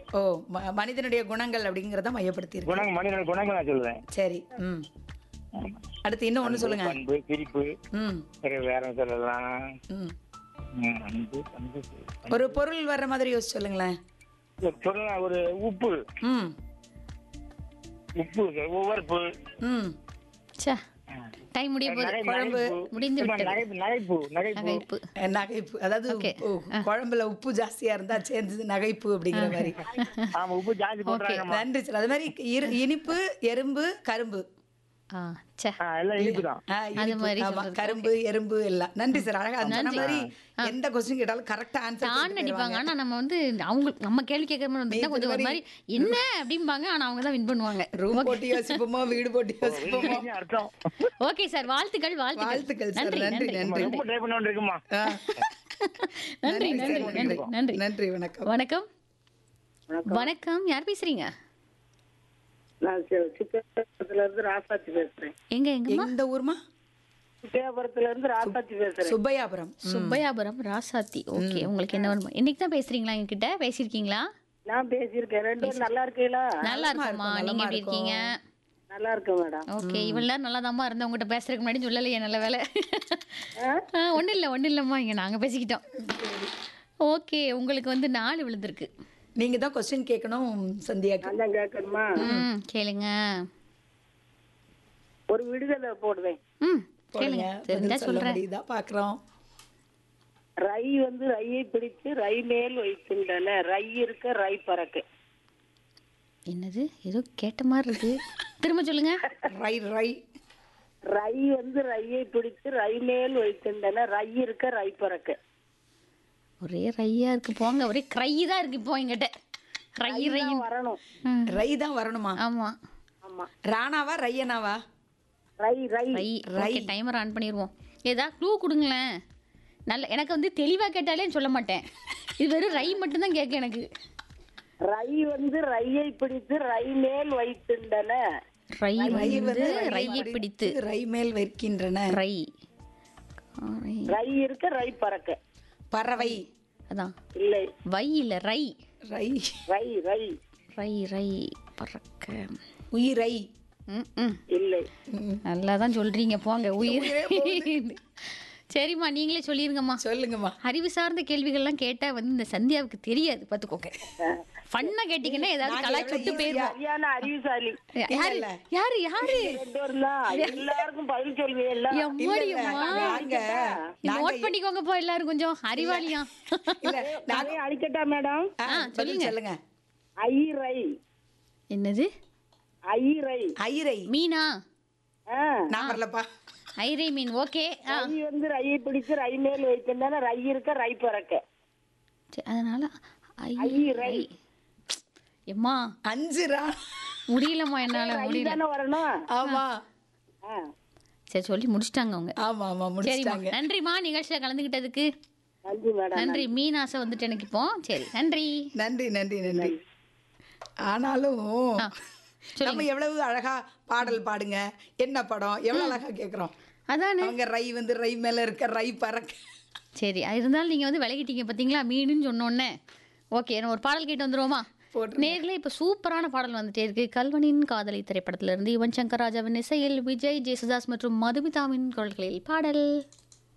ஓ ம- மனிதனுடைய குணங்கள் அப்படிங்கிறத மையப்படுத்தி இருக்கு குணங்கள் மனிதன குணங்கள் நான் சொல்லுவேன் சரி ம் அடுத்து இன்னும் ஒன்று சொல்லுங்க பண்பு சிரிப்பு ம் வேற வேற சொல்லலாம் ம் ம், அன்பு பண்பு ஒரு பொருள் வர்ற மாதிரி யோசிச்சு சொல்லுங்களேன் சொல்லலாம் ஒரு உப்பு ம் உப்பு உவர்ப்பு ம் ச்சே டைம் முடிய போகுது நகை- குழம்பு நகைப்பு. முடிந்து சும்மா விட்டது. நகைப்பு நகைப்பு நகைப்பு நகைப்பு அஹ் நகைப்பு அதாவது Okay. உப்பு- குழம்புல உப்பு ஜாஸ்தியா இருந்தா சேர்ந்தது நகைப்பு அப்படிங்கிற மாதிரி ஆமா உப்பு ஜாஸ்தி போடுறாங்கம்மா நன்றி சார் அது மாதிரி இரு- இனிப்பு எறும்பு கரும்பு ஆ ச்சே ஆ, எல்லாம் இனிப்பு தான் ஆ, இனிப்பு, மாதிரி ஆமா, சொல்றது. கரும்பு எறும்பு எல்லாம் நன்றி சார் அழகா அந்த சொன்ன மாதிரி எந்த கொஸ்டின் கேட்டாலும் கரெக்டா ஆன்சர் தான் அடிப்பாங்க ஆனா நம்ம வந்து அவங்க நம்ம கேள்வி கேட்கற மாதிரி வந்துட்டா கொஞ்சம் ஒரு மாதிரி என்ன அப்படிம்பாங்க ஆனா அவங்க தான் வின் பண்ணுவாங்க ரூம் போட்டு யோசிப்போமோ வீடு போட்டு யோசிப்போமோ இதுதான் அர்த்தம் ஓகே சார் வாழ்த்துக்கள் வாழ்த்துக்கள் வாழ்த்துக்கள் சார் நன்றி நன்றி நன்றி நன்றி ரொம்ப ட்ரை பண்ண இருக்குமா ஆ, நன்றி நன்றி சார், நன்றி நன்றி நன்றி வணக்கம் வணக்கம் வணக்கம் யார் பேசுறீங்க நான் சி- சித்தியாபுரத்துல இருந்து ராசாத்தி பேசுறேன் எங்க எங்கம்மா எந்த ஊர்மா சித்தியாபுரத்துல இருந்து ராசாத்தி பேசுறேன் சுப்பையாபுரம் சுப்பையாபுரம் ராசாத்தி ஓகே உங்களுக்கு என்ன வேணுமா இன்னைக்கு தான் பேசுறீங்களா என்கிட்ட பேசியிருக்கீங்களா நான் பேசியிருக்கேன் ரெண்டு பேரும் நல்லா இருக்கீங்களா நல்லா இருக்கோம்மா நீங்க எப்படி இருக்கீங்க நல்லா இருக்கேன் மேடம் ஓகே இவ்வளவு நேரம் நல்லா தாம்மா இருந்தேன் உங்ககிட்ட பேசுறதுக்கு முன்னாடி சொல்லலையே நல்ல வேலை ஒன்றும் இல்லை ஒன்றும் இல்லைம்மா இங்கே நாங்கள் பேசிக்கிட்டோம் ஓகே உங்களுக்கு வந்து நாலு விழுந்திருக்கு நீங்க தான் கொஸ்டின் கேட்கணும் சந்தியாக்கு நான் தான் கேட்கணுமா ம் கேளுங்க ஒரு விடுதலை போடுவேன் ம் போடுங்க கேளுங்க தெரிஞ்சா பதில் சொல்ல சொல்கிறேன் முடியுதா பாக்குறோம் ரை வந்து ரையை பிடித்து ரை மேல் வைக்கின்றன ரை இருக்க ரை பறக்க என்னது ஏதோ கேட்ட மாதிரி இருக்கு திரும்ப சொல்லுங்க ரை ரை ரை வந்து ரையை பிடித்து ரை மேல் வைக்கின்றன ரை இருக்க ரை பறக்க ஒரே ரையா இருக்கு போங்க ஒரே க்ரை தான் இருக்கு இப்போ எங்கிட்ட ரை ரை தான் வரணும் ம் ரை தான் வரணுமா ஆமா ஆமா ராணாவா ரையனாவா ரை ரை ரை ஓகே டைமர் ஆன் பண்ணிடுவோம் ஏதா க்ளூ கொடுங்களேன் நல்ல எனக்கு வந்து தெளிவாக கேட்டாலே சொல்ல மாட்டேன் இது வெறும் ரை மட்டும்தான் கேட்க எனக்கு ரை வந்து ரையை பிடித்து ரை மேல் வைக்கின்றன ரை ரை வந்து வந்து ரையை பிடித்து ரை மேல் வைக்கின்றன ரை ரை. ரை இருக்க ரை பறக்க பறவை அதான் இல்லை வை இல்ல ரை ரை ரை ரை ரை ரை பறக்க உயிரை ம், ம். இல்லை நல்லா தான் சொல்றீங்க போங்க உயிர் சரிம்மா நீங்களே சொல்லிருங்கம்மா சொல்லுங்கம்மா அறிவு சார்ந்த கேள்விகள்லாம் கேட்டா வந்து இந்த சந்தியாவுக்கு தெரியாது பாத்துக்கோங்க ஃபன்னா கேட்டீங்கன்னா ஏதாவது கலாய்ச்சி விட்டு போயிருவோம் சரியான அறிவுசாலி யாரு யாரு யாரு ரெண்டு பேரும் தான் எல்லாருக்கும் பதில் சொல்வீங்கல்ல எம்மாடியம்மா நாங்க நோட் பண்ணிக்கோங்க போ எல்லாரும் கொஞ்சம் அறிவாளியா இல்ல நாங்க அதையும் அழிக்கட்டா மேடம் ஆ, பதில் சொல்லுங்க ஐ ரை என்னது ஐ ரை ஐரை மீனா ஆ, நான் வரலப்பா ஐரே மீன் ஓகே ரை வந்து ரையை பிடிச்சு ரை மேல் வைக்கின்றன ரை இருக்க ரை பறக்க அதனால ஐ ஐ ரை எம்மா அஞ்சு ரா முடியலம்மா என்னால ரை முடியல தானே வரணும் ஆமா ஆ, சரி சொல்லி முடிச்சிட்டாங்க அவங்க ஆமா ஆமா சரிம்மா முடிச்சிட்டாங்க நன்றிம்மா நிகழ்ச்சியில கலந்துக்கிட்டதுக்கு நன்றி மேடம் நன்றி மீன் ஆசை வந்துட்டு எனக்கு இப்போ சரி நன்றி நன்றி நன்றி நன்றி ஆனாலும் ஆ, நம்ம எவ்வளவு அழகா பாடல் பாடுங்க என்ன படம் எவ்வளவு அழகா கேக்குறோம் அதானே அவங்க ரை வந்து ரை மேல இருக்க ரை பறக்க சரி அது இருந்தாலும் நீங்க வந்து விலகிட்டீங்க பாத்தீங்களா மீனுன்னு சொன்னோன்னே ஓகே நான் ஒரு பாடல் கேட்டு வந்துருவோமா போட்டுருங்க. நேர்களே இப்போ சூப்பரான பாடல் வந்துட்டே இருக்கு கல்வனின் காதலி திரைப்படத்திலிருந்து யுவன் சங்கர் ராஜாவின் இசையில் விஜய் ஜெயசுதாஸ் மற்றும் மதுமிதாவின் குரல்களில் பாடல்